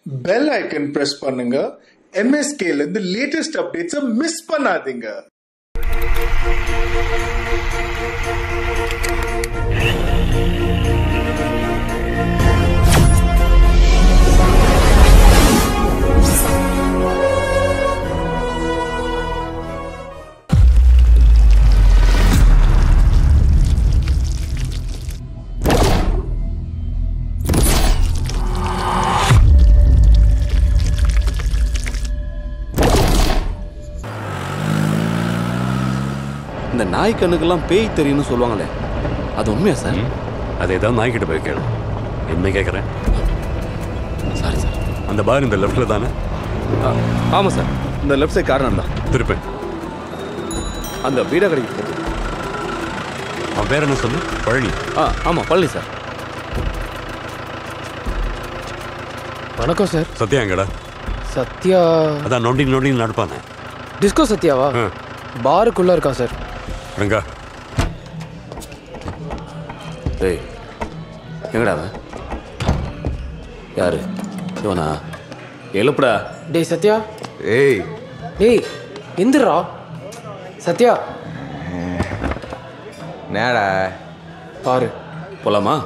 Bell icon press பண்ணுங்க எம்எஸ்கேல இருந்து latest அப்டேட்ஸை miss பண்ணாதீங்க இந்த நாய் கண்ணுக்கெல்லாம் பேய் தெரியும்னு சொல்லுவாங்களே அது உண்மையா சார் அது ஏதாவது நாய்கிட்ட போய் கேளு என்ன கேட்குறேன் சாரி சார் அந்த பார் இந்த லெஃப்டில் தானே ஆமாம் சார் இந்த லெஃப்ட் சைட் கார்னர் தான் திருப்பேன் அந்த வீடா கடைக்கு போகுது அவன் பேர் என்ன சொல்லு பழனி ஆ ஆமாம் பழனி சார் வணக்கம் சார் சத்யா எங்கடா சத்யா அதான் நொண்டி நொண்டி நடப்பானே டிஸ்கோ சத்யாவா ஆ. பாருக்குள்ள இருக்கான் சார் ரங்கா டேய் எங்கடா அவன் யாரு இவனா எழுப்புடா டேய் சத்யா ஏய் டேய் எந்திரா சத்யா நேடா பாரு போலாமா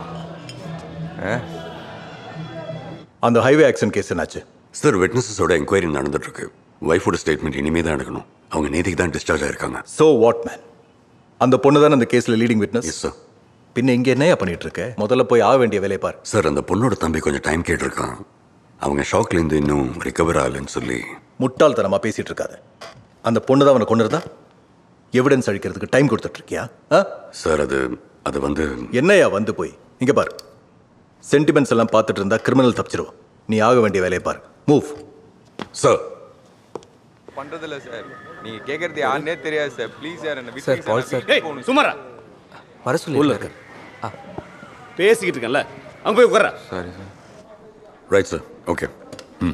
அந்த ஹைவே ஆக்சிடென்ட் கேஸ் என்னாச்சு சார் விட்னஸஸோட என்கொயரி நடந்துட்டு இருக்கு ஒய்ஃபோட ஸ்டேட்மெண்ட் இனிமே தான் எடுக்கணும் அவங்க நேற்றுக்கு தான் டிஸ்சார்ஜ் ஆயிருக்காங்க சோ வாட் மேன் அந்த பொண்ணு தானே அந்த கேஸ்ல லீடிங் விட்னஸ் எஸ் சார் பின்ன இங்க என்னையா பண்ணிட்டு இருக்க முதல்ல போய் ஆக வேண்டிய வேலையை பார் சார் அந்த பொண்ணோட தம்பி கொஞ்சம் டைம் கேட்டிருக்கான் அவங்க ஷாக்லேருந்து இன்னும் ரிகவர் ஆகலைன்னு சொல்லி முட்டாள்தனமா பேசிட்டு இருக்காத அந்த பொண்ணு தான் அவனை கொண்டு இருந்தா எவிடன்ஸ் அழிக்கிறதுக்கு டைம் கொடுத்துட்டு இருக்கியா ஆ? சார் அது அது வந்து என்னையா வந்து போய் இங்க பார் சென்டிமெண்ட்ஸ் எல்லாம் பார்த்துட்டு இருந்தா கிரிமினல் தப்பிச்சிருவோம் நீ ஆக வேண்டிய வேலையை பார் மூவ் சார் பண்றதில்ல சார் நீங்க கேக்குறது யாருன்னே தெரியாது சார் ப்ளீஸ் சார் என்ன சார், பால் சார். போகணும் சுமாரா வர சொல்லி உள்ள இருக்க பேசிக்கிட்டு இருக்கேன்ல அங்க போய் உட்கார sorry sir right sir okay ம்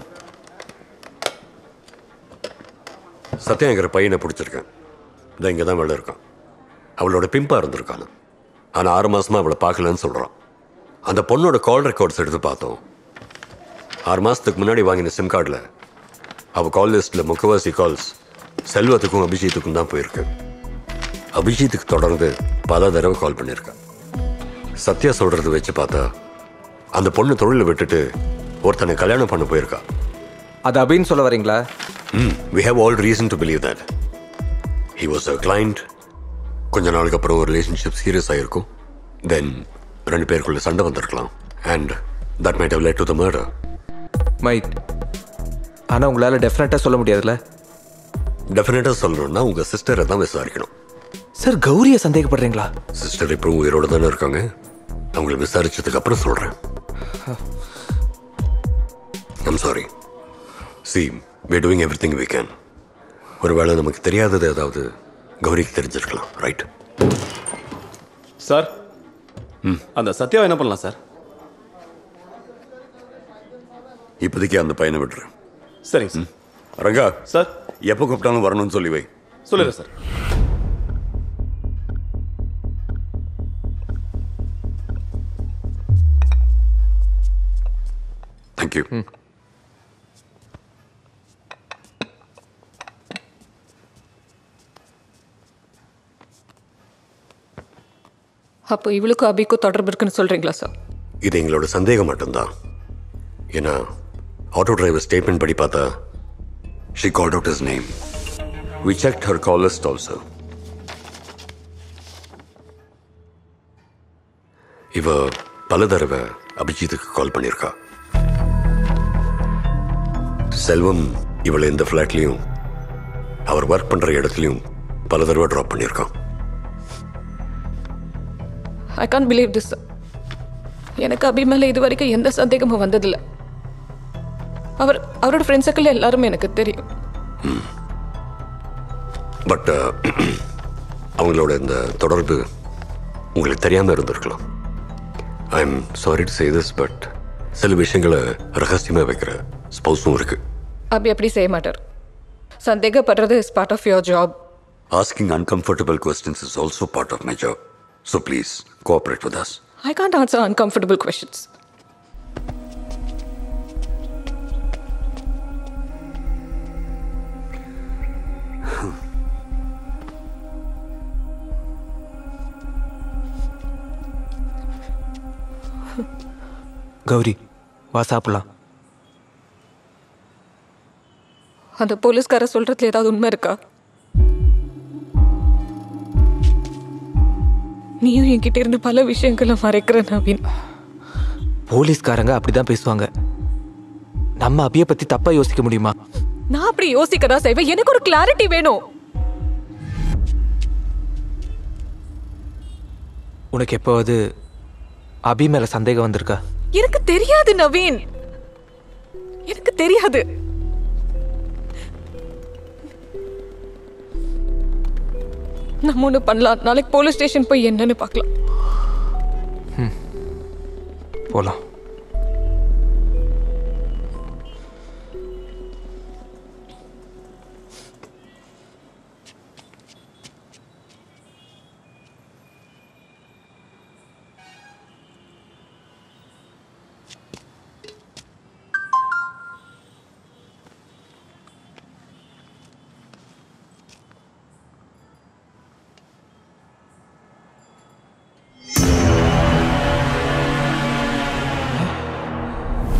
சத்யாங்கிற பையனை பிடிச்சிருக்கேன் இதை இங்கே தான் வெளில இருக்கான் அவளோட பிம்பா இருந்திருக்கான் ஆனால் ஆறு மாசமா அவளை பார்க்கலன்னு சொல்கிறான் அந்த பொண்ணோட கால் ரெக்கார்ட்ஸ் எடுத்து பார்த்தோம் ஆறு மாதத்துக்கு முன்னாடி வாங்கின சிம் கார்டில் அவள் கால் லிஸ்ட்டில் முக்கவாசி கால்ஸ் செல்வத்துக்கும் அபிஜித்துக்கும் தான் போயிருக்கு அபிஜித்துக்கு தொடர்ந்து பல தடவை கால் பண்ணியிருக்கேன் சத்யா சொல்கிறத வச்சு பார்த்தா அந்த பொண்ணு தொழிலை விட்டுட்டு ஒருத்தனை கல்யாணம் பண்ண போயிருக்கா அது அபின்னு சொல்ல வரீங்களா ம் we have all reason to believe that he was a client கொஞ்ச நாளுக்கு அப்புறம் ஒரு ரிலேஷன்ஷிப் சீரியஸ் ஆகிருக்கும் தென் ரெண்டு பேருக்குள்ள சண்டை வந்திருக்கலாம் and that might have led to the murder might ஆனால் உங்களால் டெஃபினட்டாக சொல்ல முடியாதுல்ல டெஃபினட்டாக சொல்லணும்னா உங்கள் சிஸ்டரை தான் விசாரிக்கணும் சார் கௌரியை சந்தேகப்படுறீங்களா சிஸ்டர் இப்போ உயிரோடு தானே இருக்காங்க அவங்கள விசாரிச்சதுக்கு அப்புறம் சொல்கிறேன் I'm sorry see we doing every thing we can ஒருவேளை நமக்கு தெரியாதது ஏதாவது கௌரிக்கு தெரிஞ்சிருக்கலாம் ரைட் சார் அந்த சத்யாவை என்ன பண்ணலாம் சார் இப்போதைக்கு அந்த பையனை விட்டுரு சரிங்க சார் ரங்கா சார் எப்போ கூப்பிட்டாலும் வரணும்னு சொல்லி வை சொல்லிடுறேன் சார் தேங்க்யூ அப்போ இவளுக்கும் அபிக்கும் தொடர்பு இருக்குன்னு சொல்றீங்களா சார் இது எங்களோட சந்தேகம் மட்டும்தான் ஏன்னா ஆட்டோ டிரைவர் ஸ்டேட்மெண்ட் படி பார்த்தா she called out is name we check her call list also இவ பல தடவை அபிஜித்துக்கு கால் பண்ணியிருக்கா செல்வம் இவளை இந்த ஃப்ளாட்லேயும் அவர் ஒர்க் பண்ணுற இடத்துலையும் பல தடவை ட்ராப் பண்ணியிருக்கான் ஐ கான் பிலீவ் திஸ் எனக்கு அபி மேலே இது வரைக்கும் எந்த சந்தேகமும் வந்ததில்லை அவர் அவரோட ஃப்ரெண்ட் சர்க்கிள் எல்லாரும் எனக்கு தெரியும் பட் அவங்களோட இந்த தொடர்பு உங்களுக்கு தெரியாமல் இருந்திருக்கலாம் I am sorry to say this but சில விஷயங்களை ரகசியமாக வைக்கிற ஸ்பௌஸும் இருக்கு அபி அப்படி செய்ய மாட்டார் சந்தேகப்படுறது is part of your job Asking uncomfortable questions is also part of my job. So please cooperate with us. I can't answer uncomfortable questions. Gowri வா சாப்பிடலாம் அந்த போலீஸ்கார சொல்றதுல ஏதாவது உண்மை இருக்கா நீயும் என்கிட்ட இருந்து பல விஷயங்களை மறைக்கிற நவீன் போலீஸ்காரங்க அப்படிதான் பேசுவாங்க நம்ம அபியை பத்தி தப்பா யோசிக்க முடியுமா நான் அப்படி யோசிக்க தான் செய்வேன் எனக்கு ஒரு கிளாரிட்டி வேணும் உனக்கு எப்போவது அபி மேல சந்தேகம் வந்திருக்கா எனக்கு தெரியாது நவீன் எனக்கு தெரியாது நம்ம ஒன்று பண்ணலாம் நாளைக்கு போலீஸ் ஸ்டேஷன் போய் என்னன்னு பார்க்கலாம் போலாம்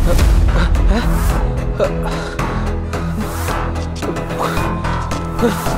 ஆ